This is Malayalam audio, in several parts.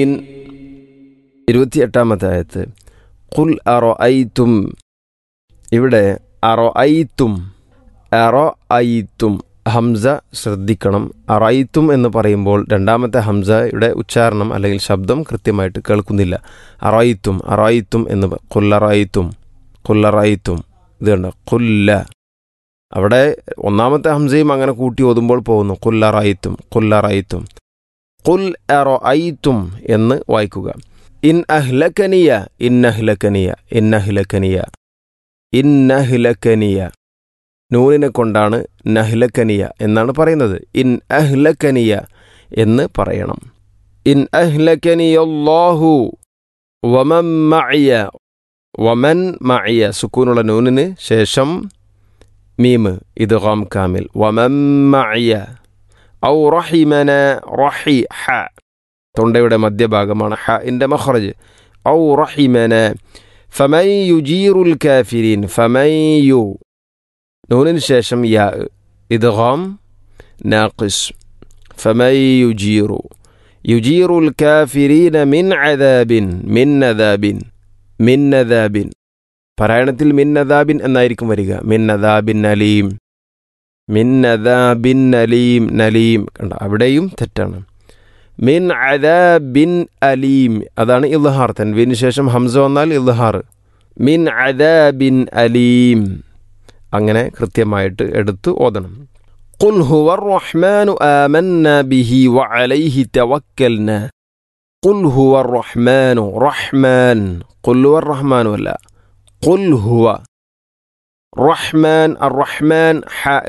ഇരുപത്തിയെട്ടാമത്തെ ആയത്ത് കുൽ അറോ ഐത്തും ഇവിടെ അറോ ഐത്തും അറോ ഐത്തും ഹംസ ശ്രദ്ധിക്കണം അറൈത്തും എന്ന് പറയുമ്പോൾ രണ്ടാമത്തെ ഹംസയുടെ ഉച്ചാരണം അല്ലെങ്കിൽ ശബ്ദം കൃത്യമായിട്ട് കേൾക്കുന്നില്ല അറൈത്തും അറൈത്തും എന്ന് പ- കുല്ലറൈത്തും കുല്ലറൈത്തും ഇത് കണ്ട കുല്ല അവിടെ ഒന്നാമത്തെ ഹംസയും അങ്ങനെ കൂട്ടി ഓതുമ്പോൾ പോകുന്നു കുല്ലറൈത്തും കുല്ലറൈത്തും കുൽ അറൈത്തും എന്ന് വായിക്കുക ഇൻ അഹ്ലക്കനിയ ഇന്നഹ്ലക്കനിയ ഇന്നഹ്ലക്കനിയ ഇന്നഹ്ലക്കനിയ നൂനിനെ കൊണ്ടാണ് നഹ്ലക്കനിയ എന്നാണ് പറയുന്നത് ഇൻ അഹ്ലക്കനിയ എന്ന് പറയണം ഇൻ അഹ്ലക്കനിയല്ലാഹു വമൻ മഅയ വമൻ മഅയ സുക്കൂനുള്ള നൂനിന് ശേഷം മീമ് ഇത് ഗാം കാമിൽ വമൻ മഅയ ഔ റഹിമന റഹി ഹ തൊണ്ടയുടെ മധ്യഭാഗമാണ് ഹ ഇൻ്റെ മഖ്റജ് ഔ റഹിമന ഫമൻ യുജീറുൽ കാഫിരീൻ ഫമൻ യു നൂനിന് ശേഷം യാ ഇദ്ഗാം നാഖിസ് ഫമൻ യുജീറു യുജീറുൽ കാഫിരീന മിൻ അദാബിൻ മിൻ അദാബിൻ മിൻ അദാബിൻ പാരായണത്തിൽ മിൻ അദാബിൻ എന്നായിരിക്കും വരിക മിൻ അദാബിൻ അലീം മിൻ അദാബിൻ അലീം നലീം കണ്ട അവിടെയും തെറ്റാണ് മിൻ അദാബിൻ അലീം അതാണ് ഇൽഹാർ തൻവീന് ശേഷം ഹംസ വന്നാൽ ഇൽഹാർ മിൻ അദാബിൻ അലീം അങ്ങനെ കൃത്യമായിട്ട് എടുത്ത് ഓതണം قل هو الرحمن آمنا به وعليه توكلنا قل هو الرحمن رحمن قل هو الرحمن ولا قل هو رحمن الرحمن حاء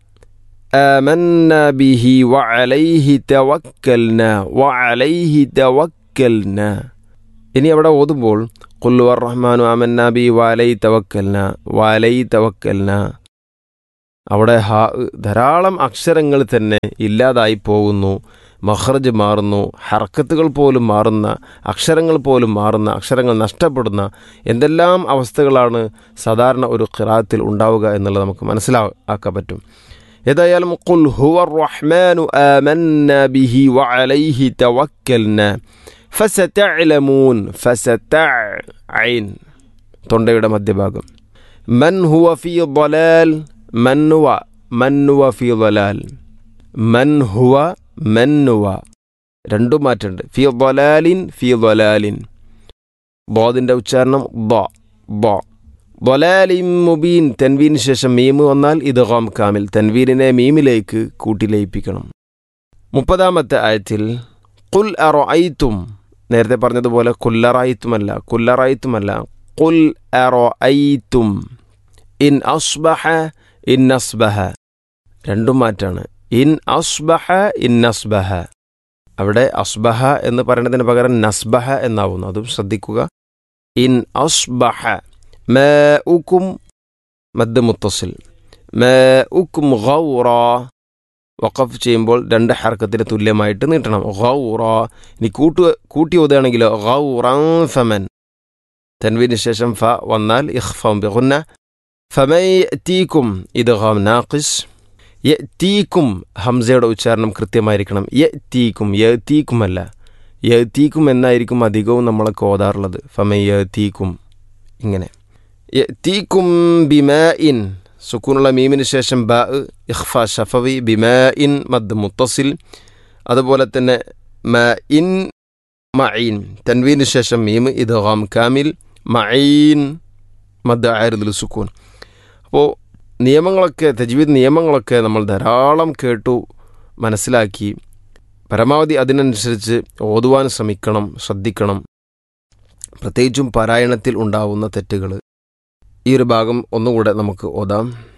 آمنا به وعليه توكلنا وعليه توكلنا ഇനി അവിടെ ഓതുമ്പോൾ കുല്ലു റഹ്മാനു അമന്ന ബി വാലൈ തവക്കൽന വാലൈ തവക്കൽന അവിടെ ഹാ ധാരാളം അക്ഷരങ്ങൾ തന്നെ ഇല്ലാതായി പോകുന്നു മഹ്റജ് മാറുന്നു ഹർക്കത്തുകൾ പോലും മാറുന്ന അക്ഷരങ്ങൾ പോലും മാറുന്ന അക്ഷരങ്ങൾ നഷ്ടപ്പെടുന്ന എന്തെല്ലാം അവസ്ഥകളാണ് സാധാരണ ഒരു ഖിറാത്തിൽ ഉണ്ടാവുക എന്നുള്ളത് നമുക്ക് മനസ്സിലാക്കാൻ പറ്റും ഏതായാലും ഖുൽ ഹുവ റഹ്മാനു ആമന്ന ബിഹി വഅലൈഹി തവക്കൽന ഫസതഅലമൂൻ ഫസതഅ ഐൻ തൊണ്ടയുടെ മധ്യഭാഗം മൻ ഹുവ ഫീ ضلال മൻ ഹുവ മൻ ഹുവ ഫീ ضلال മൻ ഹുവ മൻ ഹുവ രണ്ടും മാറ്റുണ്ട് ഫീ ضلالിൻ ഫീ ضلالിൻ ബോദിൻ്റെ ഉച്ചാരണം ബ ബ ضلالിൻ മുബീൻ തൻവീന് ശേഷം മീമ് വന്നാൽ ഇത് ഗാം കാമിൽ തൻവീനിനെ മീമിലേക്ക് കൂട്ടിലയിപ്പിക്കണം മുപ്പതാമത്തെ ആയത്തിൽ കുൽ അറൊഐത്തും നേരത്തെ പറഞ്ഞതുപോലെ കുല്ലറായിത്തുമല്ല കുല്ലറായിത്തുമല്ല കുൽ അറൊഐത്തും ഇൻ അസ്ബഹ ഇൻ അസ്ബഹ രണ്ടും മാറ്റാണ് ഇൻ അസ്ബഹ ഇൻ അസ്ബഹ അവിടെ അസ്ബഹ എന്ന് പറയുന്നതിന് പകരം നസ്ബഹ എന്നാവുന്നു അതും ശ്രദ്ധിക്കുക ഇൻ അസ്ബഹ മ ഉക്കും മദ് മുത്തസിൽ മ ഉക്കും ഗൗറ വഖഫ് ചെയ്യുമ്പോൾ രണ്ട് ഹർക്കത്തിന് തുല്യമായിട്ട് നീട്ടണം ഗൗറ ഇനി കൂട്ടു കൂട്ടി ഓതുകയാണെങ്കിലോ ഗൗറൻ ഫമൻ തൻവീന് ശേഷം ഫ വന്നാൽ ഇഖ്ഫം ബിഗുന്ന ഫമൈ യഅ്തീക്കും ഇത് ഗാം നാഖിസ് യഅ്തീക്കും ഹംസയുടെ ഉച്ചാരണം കൃത്യമായിരിക്കണം യഅ്തീക്കും യഅ്തീക്കും അല്ല യഅ്തീക്കും എന്നായിരിക്കും അധികവും നമ്മളൊക്കെ ഓതാറുള്ളത് ഫമൈ യഅ്തീക്കും ഇങ്ങനെ യഅ്തീക്കും ബിമാ ഇൻ സുക്കൂനുള്ള മീമിന് ശേഷം ബ ഇഖ്ഫ ഷഫവി ബിമാ ഇൻ മദ് മുത്തസിൽ അതുപോലെ തന്നെ മ ഇൻ മഈൻ തൻവീന് ശേഷം മീം ഇത് ഗാം കാമിൽ മഈൻ മദ് ആയിരുദിൽ സുക്കൂൻ അപ്പോൾ നിയമങ്ങളൊക്കെ തജ്വീദ് നിയമങ്ങളൊക്കെ നമ്മൾ ധാരാളം കേട്ടു മനസ്സിലാക്കി പരമാവധി അതിനനുസരിച്ച് ഓതുവാൻ ശ്രമിക്കണം ശ്രദ്ധിക്കണം പ്രത്യേകിച്ചും പാരായണത്തിൽ ഉണ്ടാവുന്ന തെറ്റുകൾ ഈ ഒരു ഭാഗം ഒന്നുകൂടെ നമുക്ക് ഓതാം